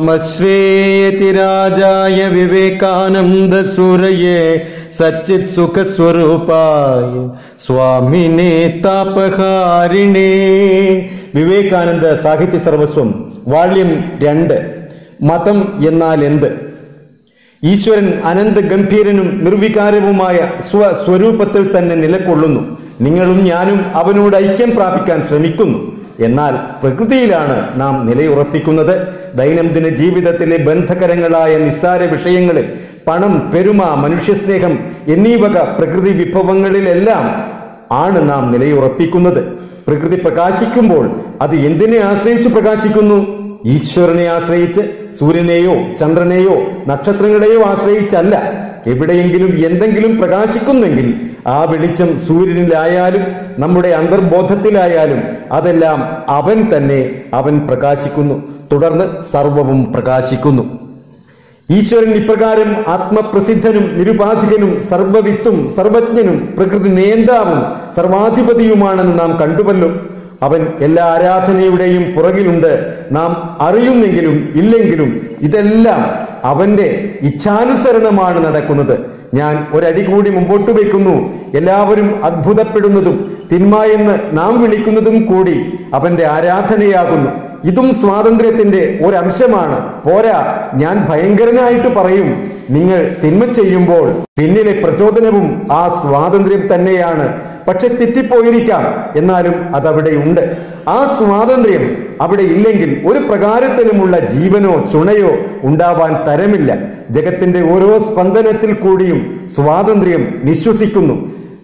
നമശ്രേയതി രാജായ വിവേകാനന്ദ സൂരയെ സച്ചിത് സുഖസ്വരൂപായ സ്വാമിനെ താപഹാരിണേ വിവേകാനന്ദ സാഹിത്യ സർവസ്വം വാള്യം രണ്ട് മതം എന്നാൽ എന്ത് ഈശ്വരൻ അനന്ത ഗംഭീരനും നിർവികാരവുമായ സ്വസ്വരൂപത്തിൽ തന്നെ നിലകൊള്ളുന്നു നിങ്ങളും ഞാനും അവനോട് ഐക്യം പ്രാപിക്കാൻ ശ്രമിക്കുന്നു എന്നാൽ പ്രകൃതിയിലാണ് നാം നിലയുറപ്പിക്കുന്നത് ദൈനംദിന ജീവിതത്തിലെ ബന്ധകരങ്ങളായ നിസ്സാര വിഷയങ്ങളിൽ പണം പെരുമ മനുഷ്യസ്നേഹം എന്നീ വക പ്രകൃതി വിഭവങ്ങളിലെല്ലാം ആണ് നാം നിലയുറപ്പിക്കുന്നത് പ്രകൃതി പ്രകാശിക്കുമ്പോൾ അത് എന്തിനെ ആശ്രയിച്ചു പ്രകാശിക്കുന്നു ഈശ്വരനെ ആശ്രയിച്ച് സൂര്യനെയോ ചന്ദ്രനെയോ നക്ഷത്രങ്ങളെയോ ആശ്രയിച്ചല്ല എവിടെയെങ്കിലും എന്തെങ്കിലും പ്രകാശിക്കുന്നെങ്കിൽ ആ വെളിച്ചം സൂര്യനിലായാലും നമ്മുടെ അന്തർബോധത്തിലായാലും അതെല്ലാം അവൻ തന്നെ അവൻ പ്രകാശിക്കുന്നു തുടർന്ന് സർവവും പ്രകാശിക്കുന്നു ഈശ്വരൻ ഇപ്രകാരം ആത്മപ്രസിദ്ധനും നിരുപാധികനും സർവവിത്തും സർവജ്ഞനും പ്രകൃതി നേന്താവും സർവാധിപതിയുമാണെന്ന് നാം കണ്ടുവല്ലോ അവൻ എല്ലാ ആരാധനയുടെയും പുറകിലുണ്ട് നാം അറിയുന്നെങ്കിലും ഇല്ലെങ്കിലും ഇതെല്ലാം അവന്റെ ഇച്ഛാനുസരണമാണ് നടക്കുന്നത് ഞാൻ ഒരടി കൂടി മുമ്പോട്ട് വയ്ക്കുന്നു എല്ലാവരും അത്ഭുതപ്പെടുന്നതും തിന്മ എന്ന് നാം വിളിക്കുന്നതും കൂടി അവന്റെ ആരാധനയാകുന്നു ഇതും സ്വാതന്ത്ര്യത്തിന്റെ ഒരംശമാണ് പോരാ ഞാൻ ഭയങ്കരനായിട്ട് പറയും നിങ്ങൾ തിന്മ ചെയ്യുമ്പോൾ പിന്നിലെ പ്രചോദനവും ആ സ്വാതന്ത്ര്യം തന്നെയാണ് പക്ഷെ തെറ്റിപ്പോയിരിക്കാം എന്നാലും അതവിടെയുണ്ട് ആ സ്വാതന്ത്ര്യം അവിടെ ഇല്ലെങ്കിൽ ഒരു പ്രകാരത്തിലുമുള്ള ജീവനോ ചുണയോ ഉണ്ടാവാൻ തരമില്ല ജഗത്തിന്റെ ഓരോ സ്പന്ദനത്തിൽ കൂടിയും സ്വാതന്ത്ര്യം നിശ്വസിക്കുന്നു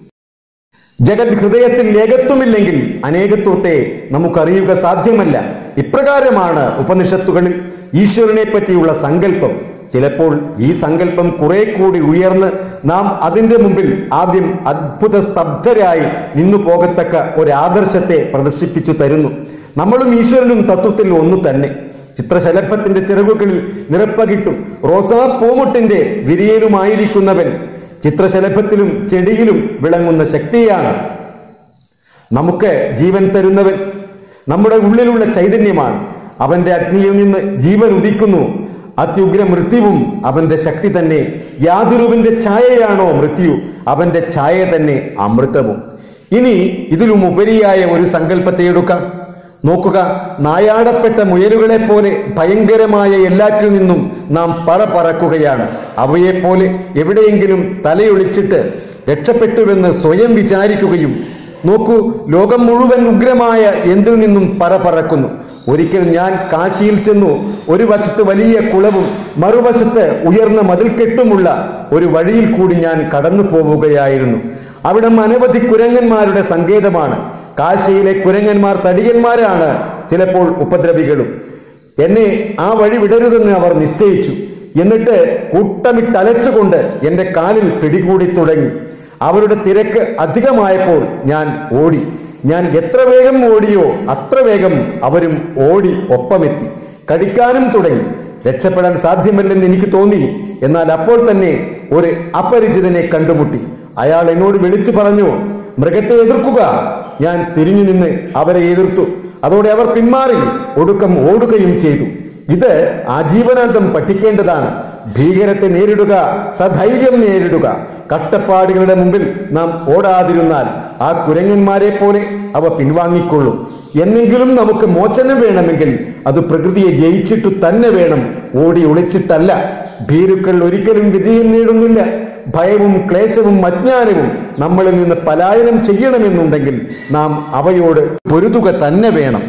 ജഗത് ഹൃദയത്തിൽ ഏകത്വമില്ലെങ്കിൽ അനേകത്വത്തെ നമുക്കറിയുക സാധ്യമല്ല ഇപ്രകാരമാണ് ഉപനിഷത്തുകളിൽ ഈശ്വരനെ പറ്റിയുള്ള സങ്കല്പം ചിലപ്പോൾ ഈ സങ്കല്പം കുറെ കൂടി ഉയർന്ന് നാം അതിന്റെ മുമ്പിൽ ആദ്യം അത്ഭുത സ്തബ്ധരായി നിന്നു പോകത്തക്ക ഒരു ആദർശത്തെ പ്രദർശിപ്പിച്ചു തരുന്നു നമ്മളും ഈശ്വരനും തത്വത്തിൽ ഒന്നു തന്നെ ചിത്രശലഭത്തിന്റെ ചിറകുകളിൽ നിറപ്പകിട്ടും റോസാ പൂമുട്ടിന്റെ വിരിയലുമായിരിക്കുന്നവൻ ചിത്രശലഭത്തിലും ചെടിയിലും വിളങ്ങുന്ന ശക്തിയാണ് നമുക്ക് ജീവൻ തരുന്നവൻ നമ്മുടെ ഉള്ളിലുള്ള ചൈതന്യമാണ് അവന്റെ അഗ്നിയിൽ നിന്ന് ജീവൻ ഉദിക്കുന്നു അത്യുഗ്ര മൃത്യുവും അവന്റെ ശക്തി തന്നെ യാതൊരുവിന്റെ ഛായയാണോ മൃത്യു അവന്റെ ഛായ തന്നെ അമൃതവും ഇനി ഇതിലും ഉപരിയായ ഒരു സങ്കല്പത്തെ എടുക്കാം നോക്കുക നായാടപ്പെട്ട മുയലുകളെ പോലെ ഭയങ്കരമായ എല്ലാറ്റിൽ നിന്നും നാം പറ പറക്കുകയാണ് അവയെപ്പോലെ എവിടെയെങ്കിലും തലയൊളിച്ചിട്ട് രക്ഷപ്പെട്ടുവെന്ന് സ്വയം വിചാരിക്കുകയും നോക്കൂ ലോകം മുഴുവൻ ഉഗ്രമായ എന്തിൽ നിന്നും പറ പറക്കുന്നു ഒരിക്കൽ ഞാൻ കാശിയിൽ ചെന്നു ഒരു വശത്ത് വലിയ കുളവും മറുവശത്ത് ഉയർന്ന മതിൽക്കെട്ടുമുള്ള ഒരു വഴിയിൽ കൂടി ഞാൻ കടന്നു പോവുകയായിരുന്നു അവിടെ അനവധി കുരങ്ങന്മാരുടെ സങ്കേതമാണ് കാശിയിലെ കുരങ്ങന്മാർ തടിയന്മാരാണ് ചിലപ്പോൾ ഉപദ്രവികളും എന്നെ ആ വഴി വിടരുതെന്ന് അവർ നിശ്ചയിച്ചു എന്നിട്ട് കൂട്ടമിട്ടലച്ചുകൊണ്ട് എന്റെ കാലിൽ പിടികൂടി തുടങ്ങി അവരുടെ തിരക്ക് അധികമായപ്പോൾ ഞാൻ ഓടി ഞാൻ എത്ര വേഗം ഓടിയോ അത്ര വേഗം അവരും ഓടി ഒപ്പമെത്തി കടിക്കാനും തുടങ്ങി രക്ഷപ്പെടാൻ സാധ്യമല്ലെന്ന് എനിക്ക് തോന്നി എന്നാൽ അപ്പോൾ തന്നെ ഒരു അപരിചിതനെ കണ്ടുമുട്ടി അയാൾ എന്നോട് വിളിച്ചു പറഞ്ഞു മൃഗത്തെ എതിർക്കുക ഞാൻ തിരിഞ്ഞു നിന്ന് അവരെ എതിർത്തു അതോടെ അവർ പിന്മാറി ഒടുക്കം ഓടുകയും ചെയ്തു ഇത് ആജീവനാന്തം പഠിക്കേണ്ടതാണ് ഭീകരത്തെ നേരിടുക സധൈര്യം നേരിടുക കഷ്ടപ്പാടുകളുടെ മുമ്പിൽ നാം ഓടാതിരുന്നാൽ ആ കുരങ്ങന്മാരെ പോലെ അവ പിൻവാങ്ങിക്കൊള്ളും എന്നെങ്കിലും നമുക്ക് മോചനം വേണമെങ്കിൽ അത് പ്രകൃതിയെ ജയിച്ചിട്ടു തന്നെ വേണം ഓടി ഒളിച്ചിട്ടല്ല ഭീരുക്കൾ ഒരിക്കലും വിജയം നേടുന്നില്ല ഭയവും ക്ലേശവും അജ്ഞാനവും നമ്മളിൽ നിന്ന് പലായനം ചെയ്യണമെന്നുണ്ടെങ്കിൽ നാം അവയോട് പൊരുതുക തന്നെ വേണം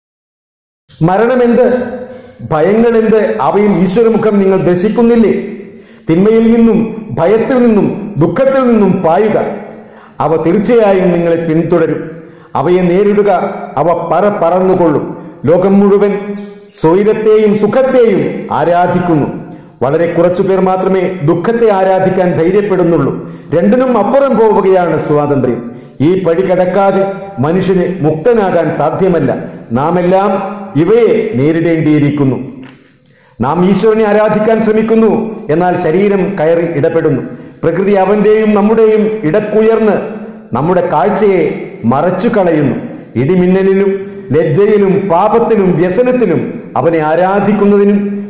മരണമെന്ത് ഭയങ്ങളെന്ത് അവയിൽ ഈശ്വരമുഖം നിങ്ങൾ ദർശിക്കുന്നില്ലേ തിന്മയിൽ നിന്നും ഭയത്തിൽ നിന്നും ദുഃഖത്തിൽ നിന്നും പായുക അവ തീർച്ചയായും നിങ്ങളെ പിന്തുടരും അവയെ നേരിടുക അവ പറ പറന്നുകൊള്ളും ലോകം മുഴുവൻ സ്വൈരത്തെയും സുഖത്തെയും ആരാധിക്കുന്നു വളരെ കുറച്ചു പേർ മാത്രമേ ദുഃഖത്തെ ആരാധിക്കാൻ ധൈര്യപ്പെടുന്നുള്ളൂ രണ്ടിനും അപ്പുറം പോവുകയാണ് സ്വാതന്ത്ര്യം ഈ പടി കടക്കാതെ മനുഷ്യന് മുക്തനാകാൻ സാധ്യമല്ല നാം എല്ലാം ഇവയെ നേരിടേണ്ടിയിരിക്കുന്നു നാം ഈശ്വരനെ ആരാധിക്കാൻ ശ്രമിക്കുന്നു എന്നാൽ ശരീരം കയറി ഇടപെടുന്നു പ്രകൃതി അവന്റെയും നമ്മുടെയും ഇടക്കുയർന്ന് നമ്മുടെ കാഴ്ചയെ മറച്ചു കളയുന്നു ഇടിമിന്നലിലും ലജ്ജയിലും പാപത്തിലും വ്യസനത്തിലും അവനെ ആരാധിക്കുന്നതിനും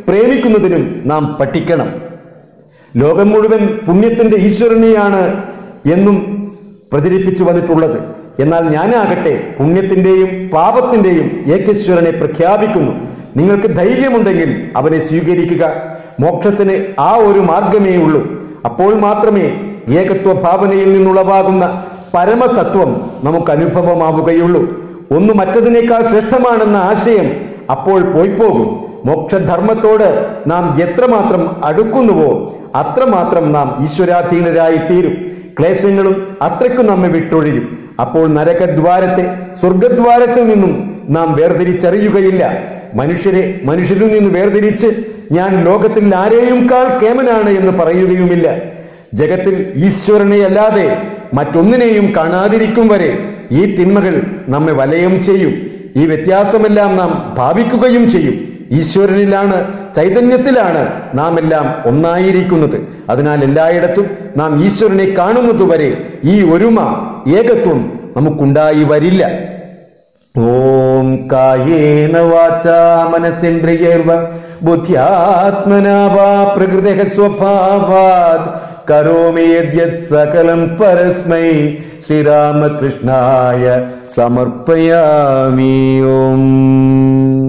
പ്രേമിക്കുന്നതിനും നാം പഠിക്കണം ലോകം മുഴുവൻ പുണ്യത്തിന്റെ ഈശ്വരനെയാണ് എന്നും പ്രചരിപ്പിച്ചു വന്നിട്ടുള്ളത് എന്നാൽ ഞാനാകട്ടെ പുണ്യത്തിന്റെയും പാപത്തിന്റെയും ഏകേശ്വരനെ പ്രഖ്യാപിക്കുന്നു നിങ്ങൾക്ക് ധൈര്യമുണ്ടെങ്കിൽ അവനെ സ്വീകരിക്കുക മോക്ഷത്തിന് ആ ഒരു മാർഗമേ ഉള്ളൂ അപ്പോൾ മാത്രമേ ഏകത്വ ഭാവനയിൽ നിന്നുളവാകുന്ന പരമസത്വം നമുക്ക് അനുഭവമാവുകയുള്ളൂ ഒന്ന് മറ്റതിനേക്കാൾ ശ്രേഷ്ഠമാണെന്ന ആശയം അപ്പോൾ പോയിപ്പോകും മോക്ഷധർമ്മത്തോട് നാം എത്രമാത്രം അടുക്കുന്നുവോ അത്രമാത്രം നാം ഈശ്വരാധീനരായി തീരും ക്ലേശങ്ങളും അത്രയ്ക്കും നമ്മെ വിട്ടൊഴിയും അപ്പോൾ നരകദ്വാരത്തെ സ്വർഗദ്വാരത്തിൽ നിന്നും നാം വേർതിരിച്ചറിയുകയില്ല മനുഷ്യരെ മനുഷ്യരിൽ നിന്ന് വേർതിരിച്ച് ഞാൻ ലോകത്തിൽ ആരെയും കാൾ കേമനാണ് എന്ന് പറയുകയുമില്ല ജഗത്തിൽ ഈശ്വരനെ അല്ലാതെ മറ്റൊന്നിനെയും കാണാതിരിക്കും വരെ ഈ തിന്മകൾ നമ്മെ വലയം ചെയ്യും ഈ വ്യത്യാസമെല്ലാം നാം ഭാവിക്കുകയും ചെയ്യും ഈശ്വരനിലാണ് ചൈതന്യത്തിലാണ് നാം എല്ലാം ഒന്നായിരിക്കുന്നത് അതിനാൽ എല്ലായിടത്തും നാം ഈശ്വരനെ കാണുന്നതുവരെ ഈ ഒരുമ ഏകത്വം നമുക്കുണ്ടായി വരില്ല ഓം കായേന വാചാ മനസേന്ദ്രിയൈർവ ബുദ്ധ്യാത്മനാ വാ പ്രകൃതഃ സ്വഭാവാത് കരോമി യദ്യത് സകലം പരസ്മൈ ശ്രീരാമകൃഷ്ണായ സമർപ്പയാമി ഓം